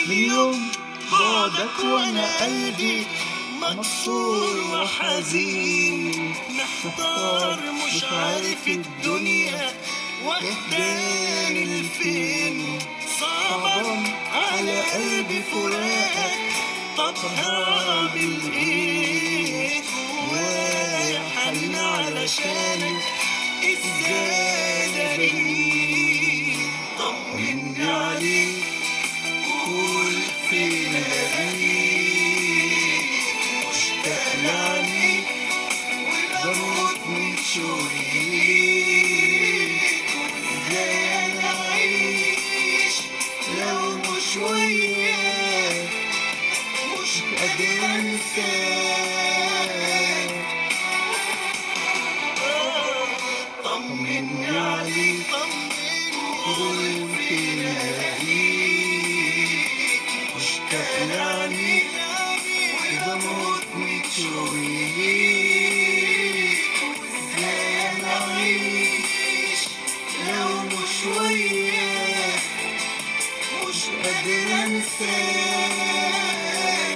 من يوم بعدك وانا قلبي مكسور وحزين محتار مش عارف الدنيا واخداني لفين صعبان على قلبي فراقك طب هعمل ايه جوايا حنين علشانك ازاي الاقيك طمني عليك قول فين الاقيك مشتاق لعنيك بموت من شوقي ليك ازاي انا اعيش لو مش وياك مش قادر انساك طمني عليك قول فين الاقيك مشتاق لعنيك وبموت من شوقي ليك ازاي انا اعيش لو مش وياك مش قادر انساك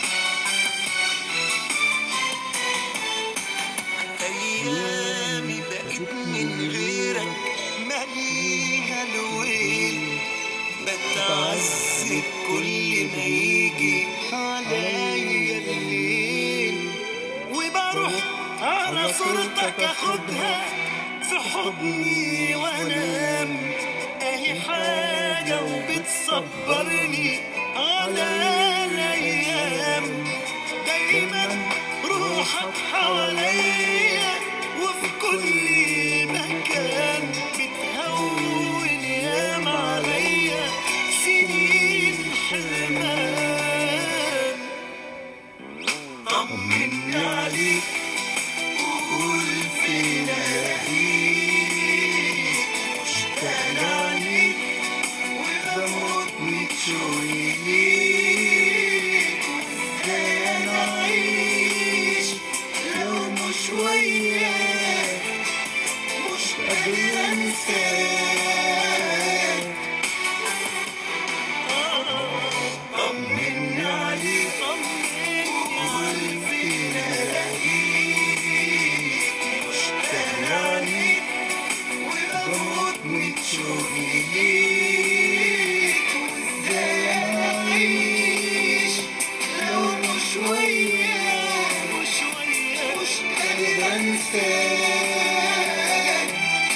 ايامي بقت من غيرك ماليها الويل بتعذب كل ما يجي عليا الليل وبروح على صورتك اخدها في حضني وانام اهي حاجة وبتصبرني على الايام دايما روحك حواليا وفي كل مكان بتهون ياما عليا سنين حرمان طمني عليك قول فين الاقيك مشتاق لعنيك وبموت من شوقي ليك ازاي انا اعيش لو مش وياك مش قادر انساك طمني عليك قول فين الاقيك مشتاق لعنيك وبموت من شوقي ليك وازاي انا اعيش لو مش وياك مش وياك مش قادر انساك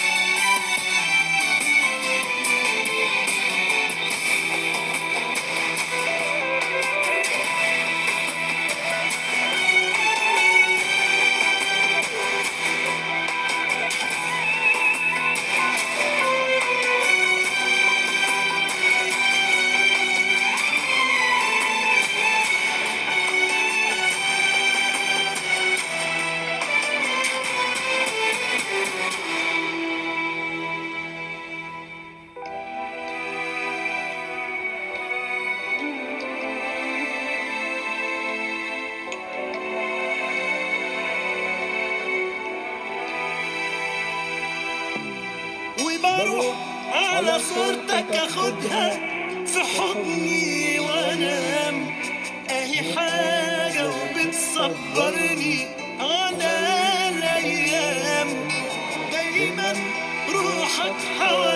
وبروح على صورتك اخدها في حضني وانام اهي حاجة وبتصبرني على الايام دايما روحك حواليا